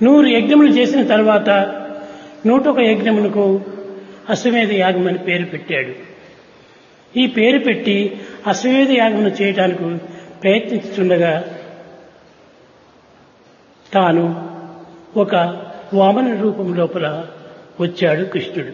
నూరు యజ్ఞములు చేసిన తర్వాత నూటొక యజ్ఞములకు అశ్వమేధ యాగం అని పేరు పెట్టాడు ఈ పేరు పెట్టి అశ్వమేధ యాగమును చేయటానికి ప్రయత్నిస్తుండగా తాను ఒక వామన రూపం లోపల వచ్చాడు కృష్ణుడు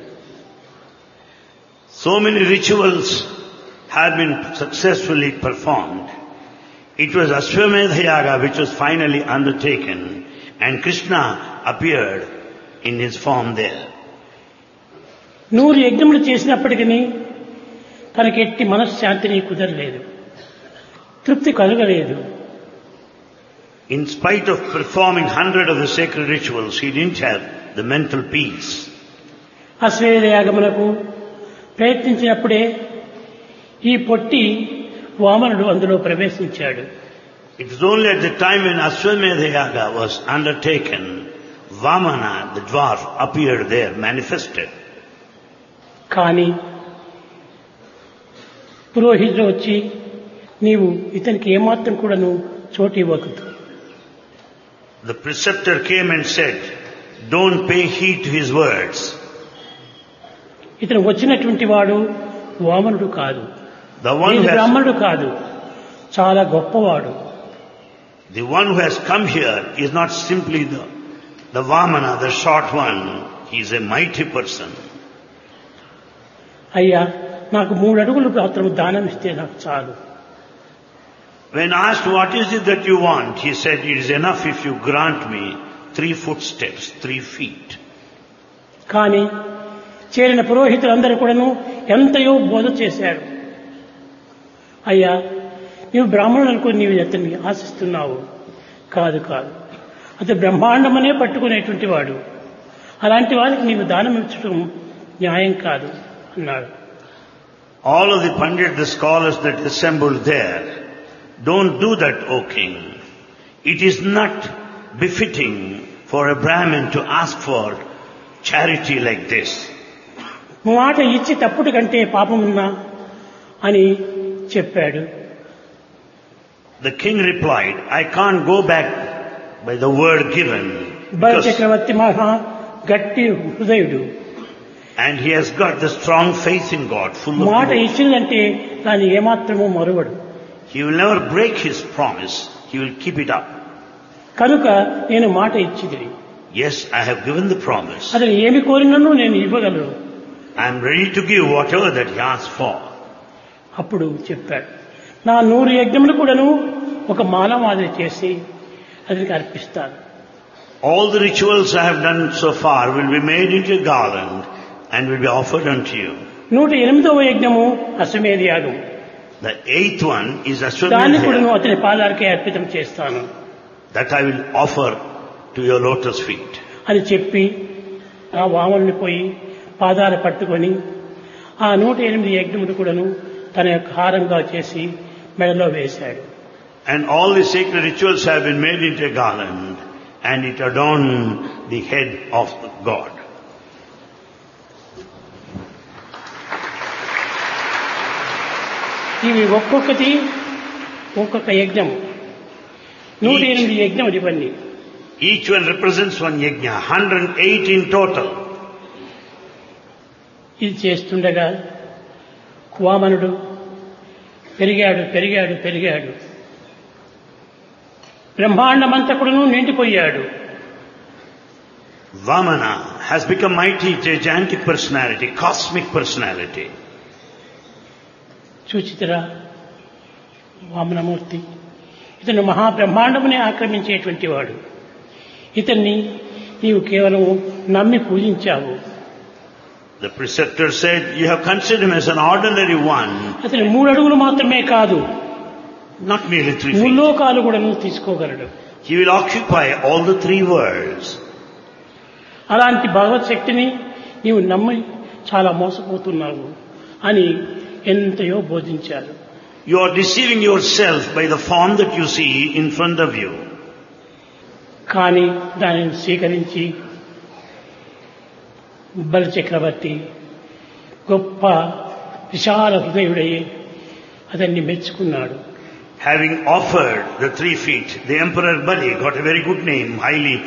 So many rituals have been successfully performed. It was Ashwamedha Yaga which was finally undertaken and Krishna appeared in his form there. నూరు యజ్ఞములు చేసినప్పటికీ తనకి ఎట్టి మనశ్శాంతిని కుదరలేదు తృప్తి కలగలేదు In spite of performing hundred of the sacred rituals, he didn't have the mental peace. అశ్వేధ యాగములకు ప్రయత్నించినప్పుడే ఈ పొట్టి వామనుడు అందులో ప్రవేశించాడు It was only at the time when Ashwamedha Yaga was undertaken, Vamana, the dwarf, appeared there, manifested. కానీ పురోహితుడు వచ్చి నీవు ఇతనికి ఏమాత్రం కూడాను చోటు ఇవ్వకూడదు The preceptor came and said, don't pay heed to his words. ఇతను వచ్చినటువంటి వాడు వామనుడు కాదు The one, ఈ who has, బ్రాహ్మణుడు కాదు చాలా గొప్పవాడు the one who has come here is not simply the, the Vamana, the short one. He is a mighty person. అయ్యా నాకు మూడు అడుగులు మాత్రం దానం ఇస్తే నాకు చాలు When asked what is it that you want, he said, it is enough if you grant me three footsteps, three feet. కానీ చేరిన పురోహితులందరూ కూడాను ఎంతయో బోధ చేశారు అయ్యా నీవు బ్రాహ్మణులు అనుకుని నీవు అతన్ని ఆశిస్తున్నావు కాదు కాదు అతను బ్రహ్మాండమనే పట్టుకునేటువంటి వాడు అలాంటి వారికి నీవు దానం ఇచ్చడం న్యాయం కాదు అన్నాడు All of the Pandit, the scholars that assembled there, don't do that, O king. It is not befitting for a Brahmin to ask for charity like this. మాట ఇచ్చి తప్పుడు కంటే పాపమున్నా అని చెప్పాడు The king replied, I can't go back by the word given. బల because- చక్రవర్తి మహా గట్టి హృదయుడు and he has got the strong faith in God, full of మాట devotion. ఇచ్చిందంటే దాన్ని ఏమాత్రమూ మరువడు He will never break his promise. He will keep it up. కనుక నేను మాట ఇచ్చింది Yes, I have given the promise. అతను ఏమి కోరినను నేను ఇవ్వగలను I am ready to give whatever that he asks for. అప్పుడు చెప్పాడు నా నూరు యజ్ఞములు కూడాను ఒక మానవాది చేసి అతనికి అర్పిస్తాను All the rituals I have done so far will be made into a garland and will be offered unto you. నూట ఎనిమిదవ యజ్ఞము అశ్వమేధ యాగం The eighth one is దాన్ని కూడాను Ashwamedha. అతని పాదాలకే అర్పితం చేస్తాను That I will offer to your lotus feet. అని చెప్పి ఆ వామనుని పోయి పాదాలు పట్టుకొని ఆ నూట ఎనిమిది యజ్ఞములు కూడాను తన యొక్క హారంగా చేసి మెడలో వేశాడు And all the sacred rituals have been made into a garland and it adorned the head of God. ఇవి ఒక్కొక్కటి ఒక్కొక్క యజ్ఞం నూట ఎనిమిది యజ్ఞములు ఇవన్నీ Each one represents one yajna, 108 in total. ఇది చేస్తుండగా వామనుడు పెరిగాడు పెరిగాడు పెరిగాడు బ్రహ్మాండమంతకుడును నిండిపోయాడు Vamana has become mighty, gigantic personality, cosmic personality. చూచితరా Vamanamurthy ఇతను మహాబ్రహ్మాండమునే ఆక్రమించేటువంటి వాడు ఇతన్ని నీవు కేవలం నమ్మి పూజించావు The preceptor said, you have considered him as an ordinary one, అతను మూడు అడుగులు మాత్రమే కాదు not merely three feet. ముల్లోకాలు కూడా నువ్వు తీసుకోగలడు He will occupy all the three worlds. అలాంటి భగవత్ శక్తిని నీవు నమ్మి చాలా మోసపోతున్నావు అని ఎంతయో బోధించారు You are deceiving yourself by the form that you see in front of you. కానీ దానిని స్వీకరించి బలి చక్రవర్తి గొప్ప విశాల హృదయుడయ్యి అతన్ని మెచ్చుకున్నాడు Having offered the three feet, the Emperor Bali got a very good name, highly